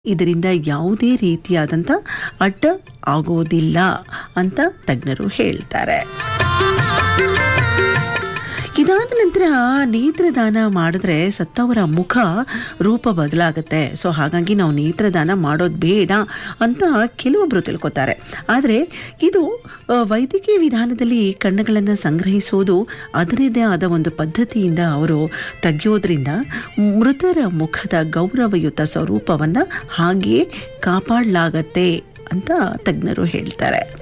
ಇದರಿಂದ ಯಾವುದೇ ರೀತಿಯಾದಂಥ ಅಡ್ಡ ಆಗೋದಿಲ್ಲ ಅಂತ ತಜ್ಞರು ಹೇಳ್ತಾರೆ ಇದಾದ ನಂತರ ನೇತ್ರದಾನ ಮಾಡಿದ್ರೆ ಸತ್ತವರ ಮುಖ ರೂಪ ಬದಲಾಗುತ್ತೆ ಸೊ ಹಾಗಾಗಿ ನಾವು ನೇತ್ರದಾನ ಮಾಡೋದು ಬೇಡ ಅಂತ ಕೆಲವೊಬ್ಬರು ತಿಳ್ಕೊತಾರೆ ಆದರೆ ಇದು ಆ, ವೈದ್ಯಕೀಯ ವಿಧಾನದಲ್ಲಿ ಕಣ್ಣುಗಳನ್ನು ಸಂಗ್ರಹಿಸೋದು ಅದರದೇ ಆದ ಒಂದು ಪದ್ಧತಿಯಿಂದ ಅವರು ತೆಗೆಯೋದ್ರಿಂದ ಮೃತರ ಮುಖದ ಗೌರವಯುತ ಸ್ವರೂಪವನ್ನು ಹಾಗೆಯೇ ಕಾಪಾಡಲಾಗತ್ತೆ ಅಂತ ತಜ್ಞರು ಹೇಳ್ತಾರೆ